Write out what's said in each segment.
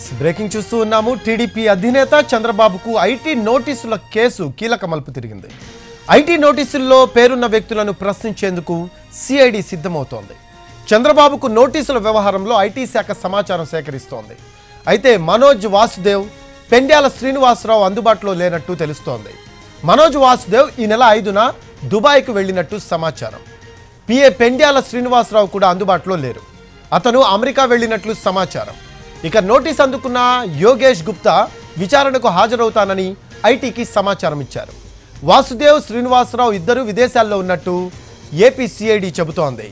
breaking చూస్తూ ఉన్నాము TDP అధినేత చంద్రబాబుకు ఐటీ నోటీసుల కేసు కీలక మలుపు తిరిగింది ఐటీ నోటీసుల్లో పేరున్న వ్యక్తులను ప్రశ్నించేందుకు సిఐడి సిద్ధమవుతోంది చంద్రబాబుకు నోటీసుల వ్యవహారంలో ఐటీ శాఖ సమాచారం సేకరిస్తోంది అయితే మనోజ్ వాసుదేవ్ పెండ్యాల శ్రీనివాసరావు అందుబాటులో లేనట్టు తెలుస్తోంది మనోజ్ వాసుదేవ్ ఈ నెల ఐదున దుబాయ్కు వెళ్ళినట్టు సమాచారం పిఏ పెండ్యాల శ్రీనివాసరావు కూడా అందుబాటులో లేరు అతను అమెరికా వెళ్ళినట్లు సమాచారం ఇక నోటీస్ అందుకున్న యోగేష్ గుప్తా విచారణకు హాజరవుతానని ఐటీకి సమాచారం ఇచ్చారు వాసుదేవ్ శ్రీనివాసరావు ఇద్దరు విదేశాల్లో ఉన్నట్టు ఏపీ సిఐడి చెబుతోంది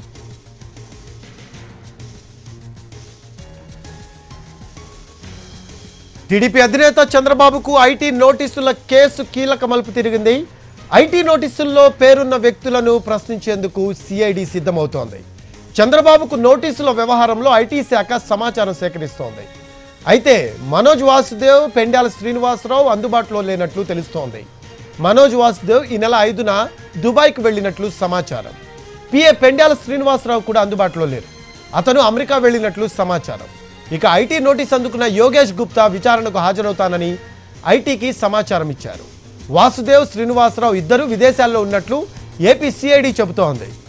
టీడీపీ అధినేత చంద్రబాబుకు ఐటీ నోటీసుల కేసు కీలక మలుపు తిరిగింది ఐటీ నోటీసుల్లో పేరున్న వ్యక్తులను ప్రశ్నించేందుకు సిఐడి సిద్ధమవుతోంది చంద్రబాబుకు నోటీసుల వ్యవహారంలో ఐటీ శాఖ సమాచారం సేకరిస్తోంది అయితే మనోజ్ వాసుదేవ్ పెండ్యాల శ్రీనివాసరావు అందుబాటులో లేనట్లు తెలుస్తోంది మనోజ్ వాసుదేవ్ ఈ నెల ఐదున దుబాయ్కు వెళ్ళినట్లు సమాచారం పిఏ పెండ్యాల శ్రీనివాసరావు కూడా అందుబాటులో లేరు అతను అమెరికా వెళ్ళినట్లు సమాచారం ఇక ఐటీ నోటీస్ అందుకున్న యోగేష్ గుప్తా విచారణకు హాజరవుతానని ఐటీకి సమాచారం ఇచ్చారు వాసుదేవ్ శ్రీనివాసరావు ఇద్దరు విదేశాల్లో ఉన్నట్లు ఏపీ సిఐడి చెబుతోంది